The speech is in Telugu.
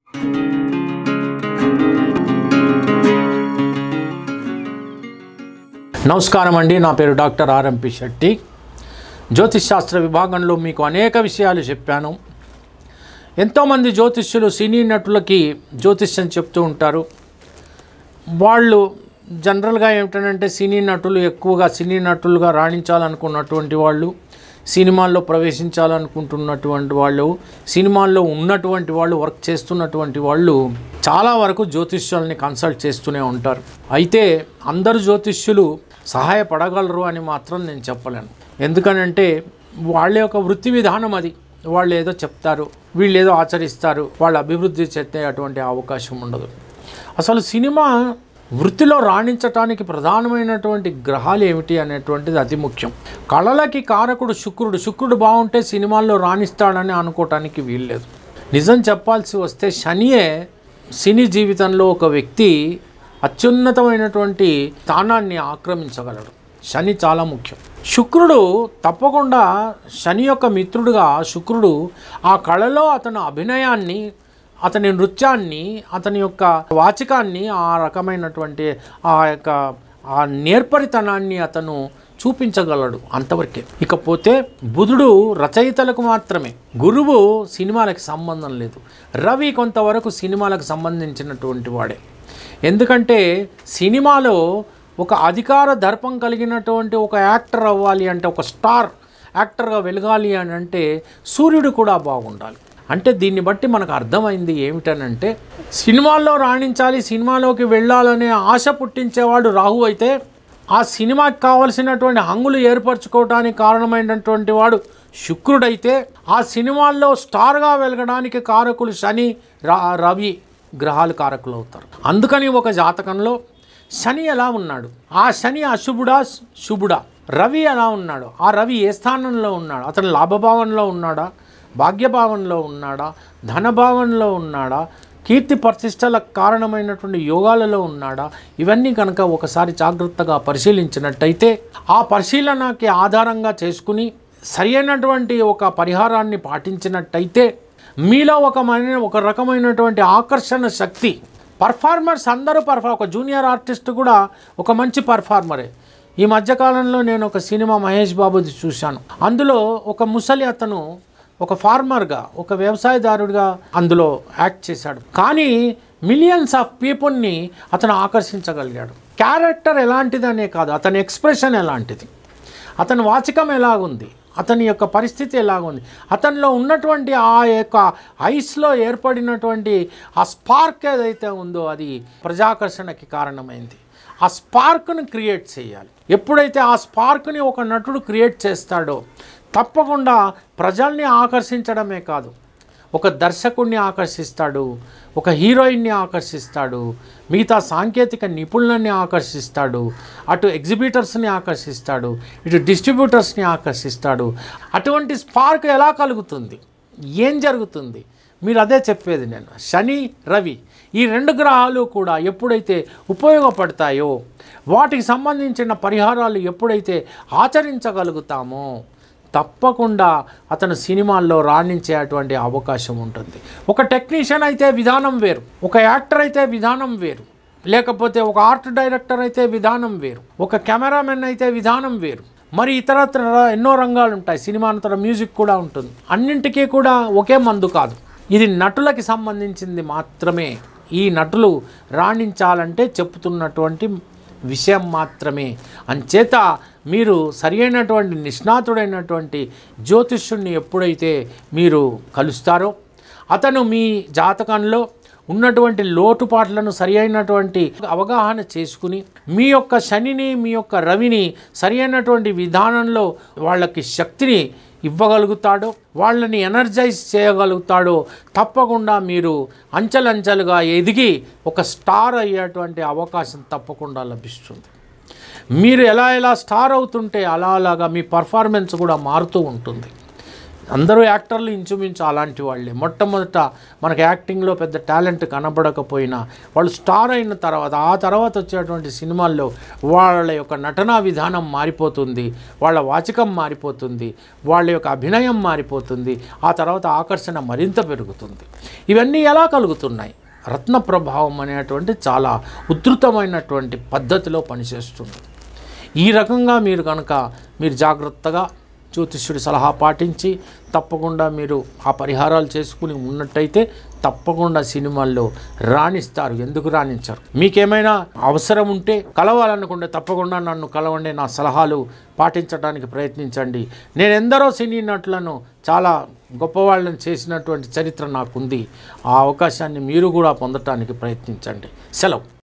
నమస్కారం అండి నా పేరు డాక్టర్ ఆర్ఎంపి శెట్టి జ్యోతిష్ శాస్త్ర విభాగంలో మీకు అనేక విషయాలు చెప్పాను ఎంతోమంది జ్యోతిష్యులు సినీ నటులకి జ్యోతిష్యం చెప్తూ ఉంటారు వాళ్ళు జనరల్గా ఏమిటంటే సినీ నటులు ఎక్కువగా సినీ నటులుగా రాణించాలనుకున్నటువంటి వాళ్ళు సినిమాల్లో ప్రవేశించాలనుకుంటున్నటువంటి వాళ్ళు సినిమాల్లో ఉన్నటువంటి వాళ్ళు వర్క్ చేస్తున్నటువంటి వాళ్ళు చాలా వరకు జ్యోతిష్యుల్ని కన్సల్ట్ చేస్తూనే ఉంటారు అయితే అందరు జ్యోతిష్యులు సహాయపడగలరు అని మాత్రం నేను చెప్పలేను ఎందుకనంటే వాళ్ళ యొక్క వృత్తి విధానం అది వాళ్ళు ఏదో చెప్తారు వీళ్ళు ఏదో ఆచరిస్తారు వాళ్ళు అభివృద్ధి చెందే అటువంటి అవకాశం ఉండదు అసలు సినిమా వృత్తిలో రాణించటానికి ప్రధానమైనటువంటి గ్రహాలు ఏమిటి అనేటువంటిది అతి ముఖ్యం కళలకి కారకుడు శుక్రుడు శుక్రుడు బాగుంటే సినిమాల్లో రాణిస్తాడని అనుకోవటానికి వీల్లేదు నిజం చెప్పాల్సి వస్తే శనియే సినీ జీవితంలో ఒక వ్యక్తి అత్యున్నతమైనటువంటి స్థానాన్ని ఆక్రమించగలడు శని చాలా ముఖ్యం శుక్రుడు తప్పకుండా శని యొక్క మిత్రుడుగా శుక్రుడు ఆ కళలో అతను అభినయాన్ని అతని నృత్యాన్ని అతని యొక్క వాచికాన్ని ఆ రకమైనటువంటి ఆ యొక్క ఆ నేర్పరితనాన్ని అతను చూపించగలడు అంతవరకే ఇకపోతే బుధుడు రచయితలకు మాత్రమే గురువు సినిమాలకు సంబంధం లేదు రవి కొంతవరకు సినిమాలకు సంబంధించినటువంటి వాడే ఎందుకంటే సినిమాలో ఒక అధికార దర్పం కలిగినటువంటి ఒక యాక్టర్ అవ్వాలి అంటే ఒక స్టార్ యాక్టర్గా వెలగాలి అని అంటే సూర్యుడు కూడా బాగుండాలి అంటే దీన్ని బట్టి మనకు అర్థమైంది ఏమిటనంటే సినిమాల్లో రాణించాలి సినిమాలోకి వెళ్ళాలనే ఆశ పుట్టించేవాడు రాహు అయితే ఆ సినిమాకి కావలసినటువంటి హంగులు ఏర్పరచుకోవడానికి కారణమైనటువంటి వాడు శుక్రుడైతే ఆ సినిమాల్లో స్టార్గా వెలగడానికి కారకులు శని రా రవి గ్రహాలు కారకులు అవుతారు అందుకని ఒక జాతకంలో శని ఎలా ఉన్నాడు ఆ శని అశుభుడా శుభుడా రవి ఎలా ఉన్నాడు ఆ రవి ఏ స్థానంలో ఉన్నాడు అతను లాభభావంలో ఉన్నాడా భాగ్యభావంలో ఉన్నాడా ధనభావంలో ఉన్నాడా కీర్తి ప్రతిష్టలకు కారణమైనటువంటి యోగాలలో ఉన్నాడా ఇవన్నీ కనుక ఒకసారి జాగ్రత్తగా పరిశీలించినట్టయితే ఆ పరిశీలనకి ఆధారంగా చేసుకుని సరైనటువంటి ఒక పరిహారాన్ని పాటించినట్టయితే మీలో ఒక మన ఒక రకమైనటువంటి ఆకర్షణ శక్తి పర్ఫార్మర్స్ అందరూ పర్ఫా ఒక జూనియర్ ఆర్టిస్ట్ కూడా ఒక మంచి పర్ఫార్మరే ఈ మధ్యకాలంలో నేను ఒక సినిమా మహేష్ బాబుది చూశాను అందులో ఒక ముసలి అతను ఒక ఫార్మర్గా ఒక వ్యవసాయదారుడిగా అందులో యాక్ట్ చేశాడు కానీ మిలియన్స్ ఆఫ్ పీపుల్ని అతను ఆకర్షించగలిగాడు క్యారెక్టర్ ఎలాంటిదనే కాదు అతని ఎక్స్ప్రెషన్ ఎలాంటిది అతని వాచకం ఎలాగుంది అతని యొక్క పరిస్థితి ఎలాగుంది అతనిలో ఉన్నటువంటి ఆ యొక్క ఐస్లో ఏర్పడినటువంటి ఆ స్పార్క్ ఏదైతే ఉందో అది ప్రజాకర్షణకి కారణమైంది ఆ స్పార్క్ను క్రియేట్ చేయాలి ఎప్పుడైతే ఆ స్పార్క్ని ఒక నటుడు క్రియేట్ చేస్తాడో తప్పకుండా ప్రజల్ని ఆకర్షించడమే కాదు ఒక దర్శకుడిని ఆకర్షిస్తాడు ఒక హీరోయిన్ని ఆకర్షిస్తాడు మిగతా సాంకేతిక నిపుణులని ఆకర్షిస్తాడు అటు ఎగ్జిబిటర్స్ని ఆకర్షిస్తాడు ఇటు డిస్ట్రిబ్యూటర్స్ని ఆకర్షిస్తాడు అటువంటి స్పార్క్ ఎలా కలుగుతుంది ఏం జరుగుతుంది మీరు అదే చెప్పేది నేను శని రవి ఈ రెండు గ్రహాలు కూడా ఎప్పుడైతే ఉపయోగపడతాయో వాటికి సంబంధించిన పరిహారాలు ఎప్పుడైతే ఆచరించగలుగుతామో తప్పకుండా అతను సినిమాల్లో రాణించేటువంటి అవకాశం ఉంటుంది ఒక టెక్నీషియన్ అయితే విధానం వేరు ఒక యాక్టర్ అయితే విధానం వేరు లేకపోతే ఒక ఆర్ట్ డైరెక్టర్ అయితే విధానం వేరు ఒక కెమెరామెన్ అయితే విధానం వేరు మరి ఇతరత్ర ఎన్నో రంగాలు ఉంటాయి సినిమా అంతర మ్యూజిక్ కూడా ఉంటుంది అన్నింటికీ కూడా ఒకే మందు కాదు ఇది నటులకి సంబంధించింది మాత్రమే ఈ నటులు రాణించాలంటే చెప్తున్నటువంటి విషయం మాత్రమే అంచేత మీరు సరియైనటువంటి నిష్ణాతుడైనటువంటి జ్యోతిష్యుణ్ణి ఎప్పుడైతే మీరు కలుస్తారో అతను మీ జాతకంలో ఉన్నటువంటి లోటుపాట్లను సరి అయినటువంటి అవగాహన చేసుకుని మీ యొక్క శనిని మీ యొక్క రవిని సరి అయినటువంటి విధానంలో వాళ్ళకి శక్తిని ఇవ్వగలుగుతాడో వాళ్ళని ఎనర్జైజ్ చేయగలుగుతాడో తప్పకుండా మీరు అంచెలంచెలుగా ఎదిగి ఒక స్టార్ అయ్యేటువంటి అవకాశం తప్పకుండా లభిస్తుంది మీరు ఎలా ఎలా స్టార్ అవుతుంటే అలా అలాగా మీ పర్ఫార్మెన్స్ కూడా మారుతూ ఉంటుంది అందరూ యాక్టర్లు ఇంచుమించు అలాంటి వాళ్ళే మొట్టమొదట మనకి యాక్టింగ్లో పెద్ద టాలెంట్ కనబడకపోయినా వాళ్ళు స్టార్ అయిన తర్వాత ఆ తర్వాత వచ్చేటువంటి సినిమాల్లో వాళ్ళ యొక్క నటనా విధానం మారిపోతుంది వాళ్ళ వాచకం మారిపోతుంది వాళ్ళ యొక్క అభినయం మారిపోతుంది ఆ తర్వాత ఆకర్షణ మరింత పెరుగుతుంది ఇవన్నీ ఎలా కలుగుతున్నాయి రత్న ప్రభావం అనేటువంటి చాలా ఉధృతమైనటువంటి పద్ధతిలో పనిచేస్తుంది ఈ రకంగా మీరు కనుక మీరు జాగ్రత్తగా జ్యోతిష్యుడి సలహా పాటించి తప్పకుండా మీరు ఆ పరిహారాలు చేసుకుని ఉన్నట్టయితే తప్పకుండా సినిమాల్లో రాణిస్తారు ఎందుకు రాణించరు మీకేమైనా అవసరం ఉంటే కలవాలనుకుంటే తప్పకుండా నన్ను కలవండి నా సలహాలు పాటించడానికి ప్రయత్నించండి నేను ఎందరో సినీ నటులను చాలా గొప్పవాళ్ళని చేసినటువంటి చరిత్ర నాకుంది ఆ అవకాశాన్ని మీరు కూడా పొందటానికి ప్రయత్నించండి సెలవు